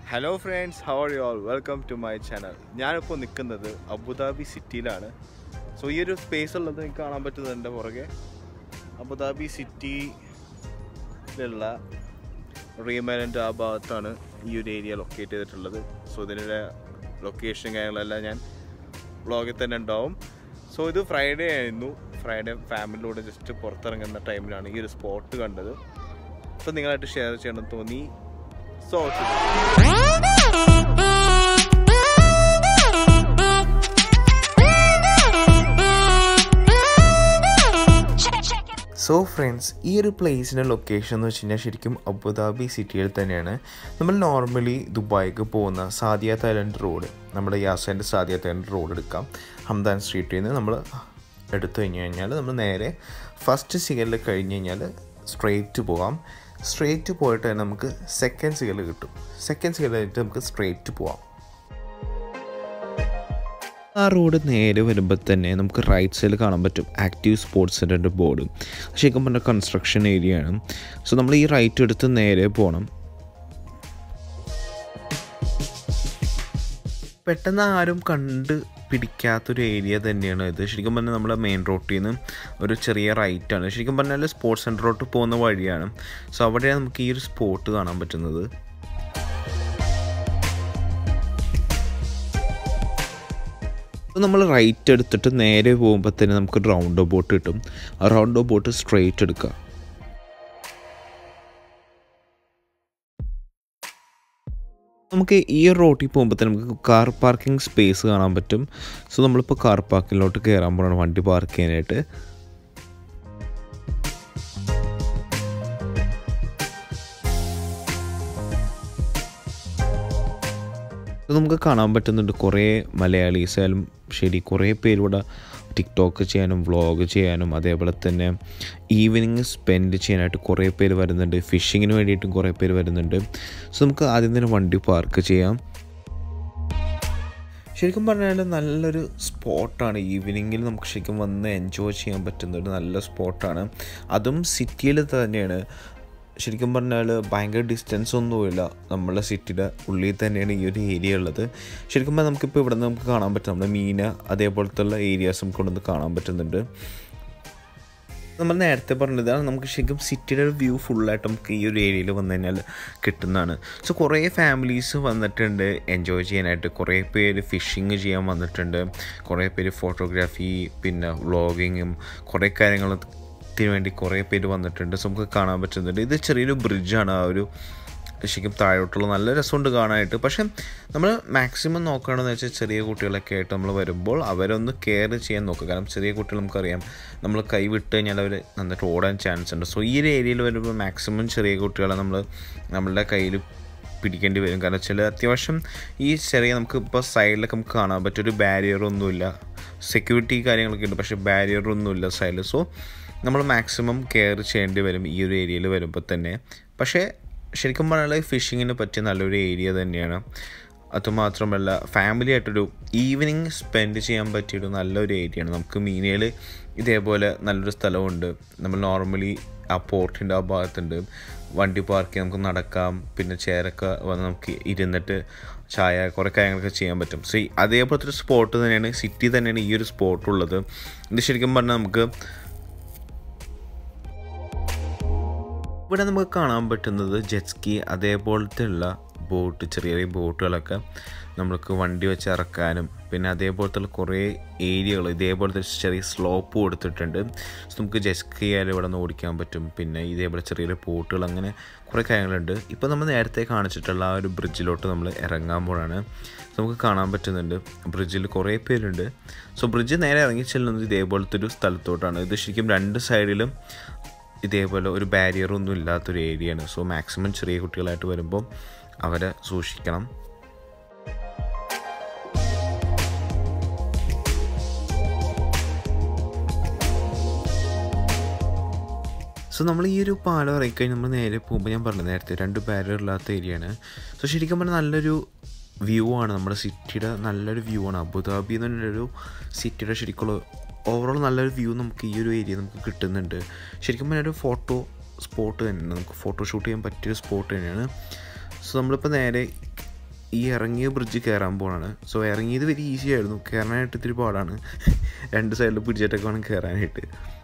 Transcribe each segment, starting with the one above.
hello friends how are you all welcome to my channel ഞാനിപ്പോൾ നിൽക്കുന്നത് Abu Dhabi സിറ്റിയിലാണ് so ഈ ഒരു സ്പേസ് ഉള്ളത് നിങ്ങൾക്ക് കാണാൻ പറ്റുന്നത് എൻ്റെ പുറകെ അബുദാബി സിറ്റിയിലുള്ള റീമാനൻ്റെ ആ ഭാഗത്താണ് ഈ ഒരു ഏരിയ ലൊക്കേറ്റ് ചെയ്തിട്ടുള്ളത് സോ ഇതിൻ്റെ ലൊക്കേഷൻ കാര്യങ്ങളെല്ലാം ഞാൻ വ്ളോഗിൽ തന്നെ ഉണ്ടാവും സോ ഇത് ഫ്രൈഡേ ആയിരുന്നു ഫ്രൈഡേ ഫാമിലിയോട് ജസ്റ്റ് പുറത്തിറങ്ങുന്ന ടൈമിലാണ് ഈ ഒരു സ്പോട്ട് കണ്ടത് അപ്പോൾ നിങ്ങളായിട്ട് ഷെയർ ചെയ്യണമെന്ന് തോന്നി സോ സോ ഫ്രണ്ട്സ് ഈ ഒരു പ്ലേസിൻ്റെ ലൊക്കേഷൻ എന്ന് വെച്ച് കഴിഞ്ഞാൽ ശരിക്കും അബുദാബി സിറ്റിയിൽ തന്നെയാണ് നമ്മൾ നോർമലി ദുബായിക്ക് പോകുന്ന സാദിയ തായ്ലൻഡ് റോഡ് നമ്മുടെ യാസേൻ്റെ സാദിയ തായ്ലൻഡ് റോഡ് എടുക്കാം ഹംദാൻ സ്ട്രീറ്റിൽ നിന്ന് നമ്മൾ എടുത്തു കഴിഞ്ഞ് കഴിഞ്ഞാൽ നമ്മൾ നേരെ ഫസ്റ്റ് സിഗറിൽ കഴിഞ്ഞ് കഴിഞ്ഞാൽ സ്ട്രെയിറ്റ് പോകാം സ്ട്രെയിറ്റ് പോയിട്ട് തന്നെ നമുക്ക് സെക്കൻഡ് സിഗറിൽ കിട്ടും സെക്കൻഡ് സിഗറിലായിട്ട് നമുക്ക് സ്ട്രെയിറ്റ് പോകാം ആ റോഡ് നേരെ വരുമ്പോൾ തന്നെ നമുക്ക് റൈറ്റ് സൈഡിൽ കാണാൻ പറ്റും ആക്റ്റീവ് സ്പോർട്സ് സെൻ്ററിൻ്റെ ബോർഡ് ശരിക്കും പറഞ്ഞാൽ കൺസ്ട്രക്ഷൻ ഏരിയ ആണ് സോ നമ്മൾ ഈ റൈറ്റ് എടുത്ത് നേരെ പോകണം പെട്ടെന്ന് ആരും കണ്ട് പിടിക്കാത്തൊരു ഏരിയ തന്നെയാണ് ഇത് ശരിക്കും പറഞ്ഞാൽ നമ്മുടെ മെയിൻ റോട്ടിൽ നിന്ന് ഒരു ചെറിയ റൈറ്റാണ് ശരിക്കും പറഞ്ഞാൽ സ്പോർട്സ് സെൻറ്ററിലോട്ട് പോകുന്ന വഴിയാണ് സോ അവിടെയാണ് നമുക്ക് ഈ ഒരു സ്പോട്ട് കാണാൻ പറ്റുന്നത് അപ്പോൾ നമ്മൾ റൈറ്റ് എടുത്തിട്ട് നേരെ പോകുമ്പോൾ തന്നെ നമുക്ക് റൗണ്ട് ബോട്ട് കിട്ടും ആ റൗണ്ട് ബോട്ട് സ്ട്രെയിറ്റ് എടുക്കുക നമുക്ക് ഈ റോട്ടിൽ പോകുമ്പോൾ തന്നെ നമുക്ക് കാർ പാർക്കിംഗ് സ്പേസ് കാണാൻ പറ്റും സോ നമ്മളിപ്പോൾ കാർ പാർക്കിങ്ങിലോട്ട് കയറാൻ പോകണം വണ്ടി പാർക്ക് ചെയ്യാനായിട്ട് ഇത് നമുക്ക് കാണാൻ പറ്റുന്നുണ്ട് കുറേ മലയാളീസ് ആയാലും ശരി കുറേ പേര് ഇവിടെ ടിക്ടോക്ക് ചെയ്യാനും വ്ളോഗ് ചെയ്യാനും അതേപോലെ തന്നെ ഈവനിങ് സ്പെൻഡ് ചെയ്യാനായിട്ട് കുറേ പേര് വരുന്നുണ്ട് ഫിഷിങ്ങിന് വേണ്ടിയിട്ടും കുറേ പേര് വരുന്നുണ്ട് സോ നമുക്ക് ആദ്യം തന്നെ വണ്ടി പാർക്ക് ചെയ്യാം ശരിക്കും പറഞ്ഞാൽ നല്ലൊരു സ്പോട്ടാണ് ഈവനിങ്ങിൽ നമുക്ക് ശരിക്കും വന്ന് എൻജോയ് ചെയ്യാൻ പറ്റുന്ന ഒരു നല്ല സ്പോട്ടാണ് അതും സിറ്റിയിൽ തന്നെയാണ് ശരിക്കും പറഞ്ഞാൽ ഭയങ്കര ഡിസ്റ്റൻസ് ഒന്നുമില്ല നമ്മളെ സിറ്റിയുടെ ഉള്ളിൽ തന്നെയാണ് ഈ ഒരു ഏരിയ ഉള്ളത് ശരിക്കും പറഞ്ഞാൽ നമുക്കിപ്പോൾ ഇവിടെ നിന്ന് നമുക്ക് കാണാൻ പറ്റും നമ്മുടെ മീന അതേപോലത്തെ ഉള്ള ഏരിയാസ് നമുക്ക് കൊണ്ടുവന്ന് കാണാൻ പറ്റുന്നുണ്ട് നമ്മൾ നേരത്തെ പറഞ്ഞതാണ് നമുക്ക് ശരിക്കും സിറ്റിയുടെ ഒരു വ്യൂ ഫുള്ളായിട്ട് നമുക്ക് ഈ ഒരു ഏരിയയിൽ വന്നു കഴിഞ്ഞാൽ കിട്ടുന്നതാണ് സോ കുറേ ഫാമിലീസ് വന്നിട്ടുണ്ട് എൻജോയ് ചെയ്യാനായിട്ട് കുറേ പേര് ഫിഷിങ് ചെയ്യാൻ വന്നിട്ടുണ്ട് കുറേ പേര് ഫോട്ടോഗ്രാഫി പിന്നെ വ്ളോഗിങ്ങും കുറേ കാര്യങ്ങൾ ത്തിന് വേണ്ടി കുറേ പേര് വന്നിട്ടുണ്ട് സോ നമുക്ക് കാണാൻ പറ്റുന്നുണ്ട് ഇത് ചെറിയൊരു ബ്രിഡ്ജാണ് ആ ഒരു ശരിക്കും താഴോട്ടുള്ള നല്ല രസമുണ്ട് കാണാനായിട്ട് പക്ഷേ നമ്മൾ മാക്സിമം നോക്കുകയാണെന്ന് വെച്ചാൽ ചെറിയ കുട്ടികളൊക്കെ ആയിട്ട് നമ്മൾ വരുമ്പോൾ അവരൊന്ന് കെയർ ചെയ്യാൻ നോക്കുക കാരണം ചെറിയ കുട്ടികൾ നമുക്കറിയാം നമ്മൾ കൈ വിട്ട് കഴിഞ്ഞാൽ അവർ നന്നായിട്ട് ഓടാൻ ചാൻസ് ഉണ്ട് സോ ഈ ഒരു ഏരിയയിൽ വരുമ്പോൾ മാക്സിമം ചെറിയ കുട്ടികളെ നമ്മൾ നമ്മളുടെ കയ്യിൽ പിടിക്കേണ്ടി വരും കാരണം വെച്ചാൽ അത്യാവശ്യം ഈ ചെറിയ നമുക്ക് ഇപ്പോൾ സൈഡിലൊക്കെ നമുക്ക് കാണാൻ പറ്റും ഒരു ബാരിയറൊന്നുമില്ല സെക്യൂരിറ്റി കാര്യങ്ങളൊക്കെ ഉണ്ട് പക്ഷേ ബാരിയറൊന്നുമില്ല സൈഡിൽ സോ നമ്മൾ മാക്സിമം കെയർ ചെയ്യേണ്ടി വരും ഈ ഒരു ഏരിയയിൽ വരുമ്പോൾ തന്നെ പക്ഷേ ശരിക്കും പറഞ്ഞാൽ ഫിഷിങ്ങിന് പറ്റിയ നല്ലൊരു ഏരിയ തന്നെയാണ് അതുമാത്രമല്ല ഫാമിലി ആയിട്ടൊരു ഈവനിങ് സ്പെൻഡ് ചെയ്യാൻ പറ്റിയൊരു നല്ലൊരു ഏരിയയാണ് നമുക്ക് മീനയിൽ ഇതേപോലെ നല്ലൊരു സ്ഥലമുണ്ട് നമ്മൾ നോർമലി ആ പോർട്ടിൻ്റെ ആ ഭാഗത്തുണ്ട് വണ്ടി പാർക്ക് ചെയ്യാൻ നമുക്ക് നടക്കാം പിന്നെ ചെയറൊക്കെ വന്ന് നമുക്ക് ഇരുന്നിട്ട് ചായ കുറേ കാര്യങ്ങളൊക്കെ ചെയ്യാൻ പറ്റും സോ അതേപോലത്തെ ഒരു സ്പോട്ട് തന്നെയാണ് സിറ്റി തന്നെയാണ് ഈ ഒരു സ്പോട്ട് ഉള്ളത് ഇത് ശരിക്കും പറഞ്ഞാൽ നമുക്ക് ഇവിടെ നമുക്ക് കാണാൻ പറ്റുന്നത് ജെറ്റ്സ്കി അതേപോലത്തെ ഉള്ള ബോട്ട് ചെറിയ ചെറിയ ബോട്ടുകളൊക്കെ നമുക്ക് വണ്ടി വെച്ച് ഇറക്കാനും പിന്നെ അതേപോലത്തെ കുറേ ഏരിയകൾ ഇതേപോലത്തെ ചെറിയ സ്ലോപ്പ് കൊടുത്തിട്ടുണ്ട് സോ നമുക്ക് ജെറ്റ്സ്കി ആയാലും ഇവിടെ നിന്ന് ഓടിക്കാൻ പറ്റും പിന്നെ ഇതേപോലെ ചെറിയ ചെറിയ ബോട്ടുകൾ അങ്ങനെ കുറേ കാര്യങ്ങളുണ്ട് ഇപ്പോൾ നമ്മൾ നേരത്തെ കാണിച്ചിട്ടുള്ള ആ ഒരു ബ്രിഡ്ജിലോട്ട് നമ്മൾ ഇറങ്ങാൻ പോവാണ് നമുക്ക് കാണാൻ പറ്റുന്നുണ്ട് ബ്രിഡ്ജിൽ കുറേ പേരുണ്ട് സോ ബ്രിഡ്ജ് നേരെ ഇറങ്ങി ചെല്ലുന്നത് ഇതേപോലത്തെ ഒരു സ്ഥലത്തോട്ടാണ് ഇത് ശരിക്കും രണ്ട് സൈഡിലും ഇതേപോലെ ഒരു ബാരിയറൊന്നും ഇല്ലാത്തൊരു ഏരിയയാണ് സോ മാക്സിമം ചെറിയ കുട്ടികളായിട്ട് വരുമ്പോൾ അവരെ സൂക്ഷിക്കണം സോ നമ്മൾ ഈ ഒരു പാലം ഇറങ്ങിക്കഴിഞ്ഞ് നമ്മൾ നേരെ പോകുമ്പോൾ ഞാൻ പറഞ്ഞു നേരത്തെ രണ്ട് ബാരിയർ ഇല്ലാത്ത ഏരിയയാണ് സോ ശരിക്കും പറഞ്ഞാൽ നല്ലൊരു വ്യൂ ആണ് നമ്മുടെ സിറ്റിയുടെ നല്ലൊരു വ്യൂ ആണ് അബുദാബി എന്ന് പറഞ്ഞൊരു സിറ്റിയുടെ ശരിക്കുള്ള ഓവറോൾ നല്ലൊരു വ്യൂ നമുക്ക് ഈ ഒരു ഏരിയ നമുക്ക് കിട്ടുന്നുണ്ട് ശരിക്കും പറഞ്ഞാൽ ഒരു ഫോട്ടോ സ്പോട്ട് തന്നെയാണ് നമുക്ക് ഫോട്ടോ ഷൂട്ട് ചെയ്യാൻ പറ്റിയൊരു സ്പോട്ട് തന്നെയാണ് സോ നമ്മളിപ്പോൾ നേരെ ഈ ഇറങ്ങിയ ബ്രിഡ്ജ് കയറാൻ പോവാണ് സോ ഇറങ്ങിയത് വലിയ ഈസി ആയിരുന്നു കയറാനായിട്ട് ഇത്തിരി പാടാണ് രണ്ട് സൈഡിൽ പിടിച്ചിട്ടൊക്കെ വേണം കയറാനായിട്ട്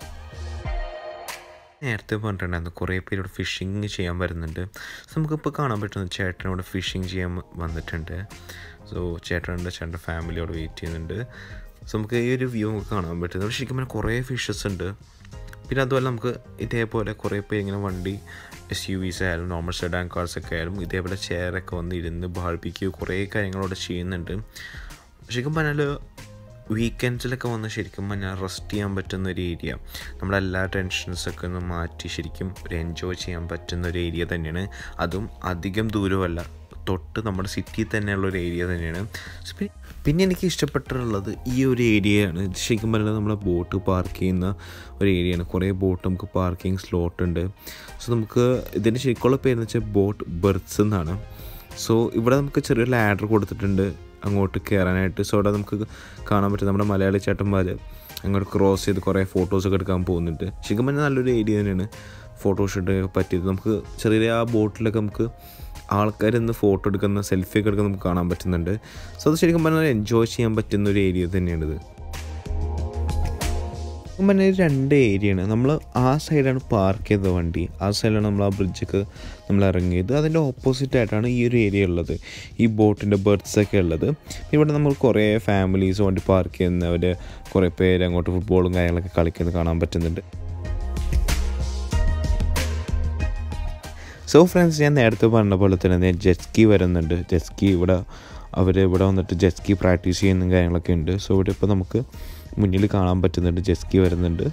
നേരത്തെ പറഞ്ഞിട്ടുണ്ടായിരുന്നു കുറേ പേര് ഇവിടെ ഫിഷിങ് ചെയ്യാൻ വരുന്നുണ്ട് സോ നമുക്കിപ്പോൾ കാണാൻ പറ്റുന്ന ചേട്ടൻ ഇവിടെ ഫിഷിങ് ചെയ്യാൻ വന്നിട്ടുണ്ട് സോ ചേട്ടനുണ്ട് ചേട്ടൻ്റെ ഫാമിലി അവിടെ വെയിറ്റ് ചെയ്യുന്നുണ്ട് സോ നമുക്ക് ഈ ഒരു വ്യൂ നമുക്ക് കാണാൻ പറ്റുന്നത് ഇവിടെ ശരിക്കും പറഞ്ഞാൽ കുറേ ഫിഷസ് ഉണ്ട് പിന്നെ അതുപോലെ നമുക്ക് ഇതേപോലെ കുറേ പേര് ഇങ്ങനെ വണ്ടി എസ് യു വിസ് ആയാലും നോർമൽ സെഡാൻ കാർസ് ഒക്കെ ആയാലും ഇതേപോലെ ചെയറൊക്കെ വന്ന് ഇരുന്ന് ബാൾപ്പിക്കുക കുറേ കാര്യങ്ങളവിടെ ചെയ്യുന്നുണ്ട് ശരിക്കും പറഞ്ഞാൽ വീക്കെൻഡ്സിലൊക്കെ വന്ന് ശരിക്കും പറഞ്ഞാൽ റെസ്റ്റ് ചെയ്യാൻ പറ്റുന്ന ഒരു ഏരിയ നമ്മുടെ എല്ലാ ടെൻഷൻസൊക്കെ ഒന്ന് മാറ്റി ശരിക്കും ഒരു എൻജോയ് ചെയ്യാൻ പറ്റുന്ന ഒരു ഏരിയ തന്നെയാണ് അതും അധികം ദൂരമല്ല തൊട്ട് നമ്മുടെ സിറ്റിയിൽ തന്നെയുള്ള ഒരു ഏരിയ തന്നെയാണ് So, പി- പിന്നെ എനിക്ക് ഇഷ്ടപ്പെട്ടിട്ടുള്ളത് ഈ ഒരു ഏരിയയാണ് ഇത് ശരിക്കും പറഞ്ഞാൽ നമ്മളെ ബോട്ട് പാർക്ക് ചെയ്യുന്ന ഒരു ഏരിയയാണ് കുറേ ബോട്ട് നമുക്ക് പാർക്കിംഗ് സ്ലോട്ട് ഉണ്ട് സോ നമുക്ക് ഇതിൻ്റെ ശരിക്കുള്ള പേരെന്ന് വെച്ചാൽ ബോട്ട് ബെർത്ത് എന്നാണ് സോ ഇവിടെ നമുക്ക് ചെറിയൊരു ലാഡർ കൊടുത്തിട്ടുണ്ട് അങ്ങോട്ട് കയറാനായിട്ട് സോ അവിടെ നമുക്ക് കാണാൻ പറ്റും നമ്മുടെ മലയാളി ചേട്ടന്മാർ അങ്ങോട്ട് ക്രോസ് ചെയ്ത് കുറേ ഫോട്ടോസൊക്കെ എടുക്കാൻ പോകുന്നുണ്ട് ശരിക്കും പറഞ്ഞാൽ നല്ലൊരു ഏരിയ തന്നെയാണ് ഫോട്ടോഷൂട്ട് പറ്റിയത് നമുക്ക് ചെറിയ ആ ബോട്ടിലൊക്കെ നമുക്ക് ആൾക്കാർ ഇന്ന് ഫോട്ടോ എടുക്കുന്ന സെൽഫി ഒക്കെ എടുക്കുന്ന നമുക്ക് കാണാൻ പറ്റുന്നുണ്ട് സോ അത് ശരിക്കും പറഞ്ഞാൽ എൻജോയ് ചെയ്യാൻ പറ്റുന്ന ഒരു ഏരിയ തന്നെയാണിത് ശരിക്കും പറഞ്ഞാൽ ഇത് രണ്ട് ഏരിയയാണ് നമ്മൾ ആ സൈഡാണ് പാർക്ക് ചെയ്ത വണ്ടി ആ സൈഡിലാണ് നമ്മൾ ആ ബ്രിഡ്ജൊക്കെ നമ്മൾ ഇറങ്ങിയത് അതിൻ്റെ ഓപ്പോസിറ്റ് ആയിട്ടാണ് ഈ ഒരു ഏരിയ ഉള്ളത് ഈ ബോട്ടിൻ്റെ ബർഡ്സ് ഒക്കെ ഉള്ളത് ഇവിടെ നമ്മൾ കുറേ ഫാമിലീസ് വണ്ടി പാർക്ക് ചെയ്യുന്നവർ കുറേ പേര് അങ്ങോട്ട് ഫുട്ബോളും കാര്യങ്ങളൊക്കെ കളിക്കുന്നത് കാണാൻ പറ്റുന്നുണ്ട് സോ ഫ്രണ്ട്സ് ഞാൻ നേരത്തെ പറഞ്ഞ പോലെ തന്നെ ജെസ്കി വരുന്നുണ്ട് ജെസ്കി ഇവിടെ അവർ ഇവിടെ വന്നിട്ട് ജെസ്കി പ്രാക്ടീസ് ചെയ്യുന്ന കാര്യങ്ങളൊക്കെ ഉണ്ട് സോ ഇവിടെ ഇപ്പോൾ നമുക്ക് മുന്നിൽ കാണാൻ പറ്റുന്നുണ്ട് ജെസ്കി വരുന്നുണ്ട്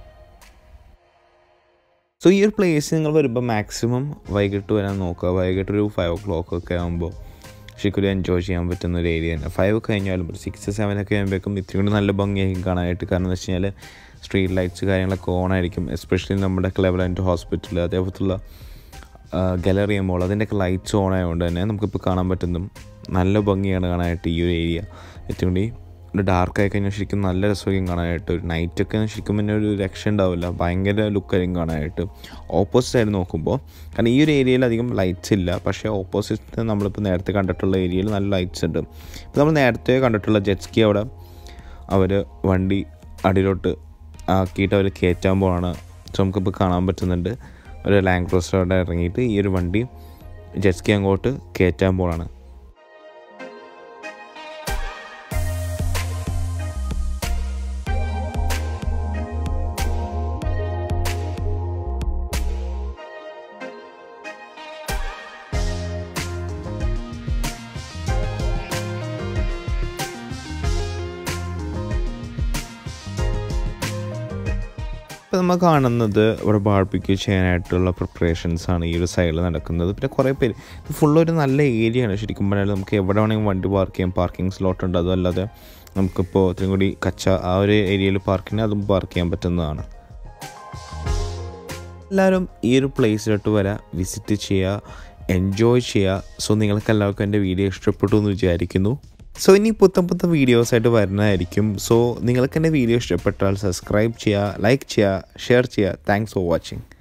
സോ ഈ ഒരു പ്ലേസ് നിങ്ങൾ വരുമ്പോൾ മാക്സിമം വൈകിട്ട് വരാൻ നോക്കുക വൈകിട്ട് ഒരു ഫൈവ് ഓ ക്ലോക്ക് ഒക്കെ ആകുമ്പോൾ ശരിക്കും ഒരു എൻജോയ് ചെയ്യാൻ പറ്റുന്ന ഒരു ഏരിയ തന്നെ ഫൈവ് കഴിഞ്ഞാലും ഒരു സിക്സ് സെവൻ ഒക്കെ ആകുമ്പോഴേക്കും ഇത്തിരി കൂടി നല്ല ഭംഗിയായിരിക്കും കാണാനായിട്ട് കാരണം എന്ന് വെച്ച് കഴിഞ്ഞാൽ സ്ട്രീറ്റ് ലൈറ്റ്സ് കാര്യങ്ങളൊക്കെ ഓൺ ആയിരിക്കും എസ്പെഷ്യലി നമ്മുടെ ക്ലെവലൻറ്റ് ഹോസ്പിറ്റൽ അതേപോലത്തുള്ള ഗാലറി മോൾ അതിൻ്റെയൊക്കെ ലൈറ്റ്സ് ഓൺ ആയതുകൊണ്ട് തന്നെ നമുക്കിപ്പോൾ കാണാൻ പറ്റുന്നു നല്ല ഭംഗിയാണ് കാണാനായിട്ട് ഈ ഒരു ഏരിയ ഏറ്റവും കൂടി ഒരു ഡാർക്ക് ആയി കഴിഞ്ഞാൽ ശരിക്കും നല്ല രസമായിരിക്കും കാണാനായിട്ട് ഒരു നൈറ്റൊക്കെ ശരിക്കും പിന്നെ ഒരു രക്ഷ ഉണ്ടാവില്ല ഭയങ്കര ലുക്കായിരിക്കും കാണാനായിട്ട് ഓപ്പോസിറ്റ് സൈഡ് നോക്കുമ്പോൾ കാരണം ഈ ഒരു ഏരിയയിൽ അധികം ലൈറ്റ്സ് ഇല്ല പക്ഷേ ഓപ്പോസിറ്റ് നമ്മളിപ്പോൾ നേരത്തെ കണ്ടിട്ടുള്ള ഏരിയയിൽ നല്ല ലൈറ്റ്സ് ഉണ്ട് ഇപ്പോൾ നമ്മൾ നേരത്തെ കണ്ടിട്ടുള്ള ജെറ്റ്സ്കി അവിടെ അവർ വണ്ടി അടിയിലോട്ട് ആക്കിയിട്ട് അവർ കയറ്റാൻ പോവാണ് സോ നമുക്കിപ്പോൾ കാണാൻ പറ്റുന്നുണ്ട് ഒരു ലാൻഡ് ക്രോസറോടെ ഇറങ്ങിയിട്ട് ഈ ഒരു വണ്ടി ജെറ്റ്സ്കി അങ്ങോട്ട് കയറ്റാൻ പോവാണ് ഇപ്പോൾ നമ്മൾ കാണുന്നത് ഇവിടെ ബാർബിക്യൂ ചെയ്യാനായിട്ടുള്ള പ്രിപ്പറേഷൻസ് ആണ് ഈ ഒരു സൈഡിൽ നടക്കുന്നത് പിന്നെ കുറേ പേര് ഇത് ഫുൾ ഒരു നല്ല ഏരിയ ആണ് ശരിക്കും പറഞ്ഞാൽ നമുക്ക് എവിടെ വേണമെങ്കിലും വണ്ടി പാർക്ക് ചെയ്യാം പാർക്കിംഗ് സ്ലോട്ട് ഉണ്ട് അതുമല്ലാതെ നമുക്കിപ്പോൾ ഇത്രയും കൂടി കച്ച ആ ഒരു ഏരിയയിൽ പാർക്കിന് അതും പാർക്ക് ചെയ്യാൻ പറ്റുന്നതാണ് എല്ലാവരും ഈ ഒരു പ്ലേസിലോട്ട് വരാം വിസിറ്റ് ചെയ്യുക എൻജോയ് ചെയ്യുക സോ നിങ്ങൾക്ക് എല്ലാവർക്കും എൻ്റെ വീഡിയോ ഇഷ്ടപ്പെട്ടു എന്ന് വിചാരിക്കുന്നു സോ ഇനി പുത്തൻ പുത്തൻ വീഡിയോസായിട്ട് വരുന്നതായിരിക്കും സോ നിങ്ങൾക്ക് എൻ്റെ വീഡിയോ ഇഷ്ടപ്പെട്ടാൽ സബ്സ്ക്രൈബ് ചെയ്യുക ലൈക്ക് ചെയ്യുക ഷെയർ ചെയ്യുക താങ്ക്സ് ഫോർ വാച്ചിങ്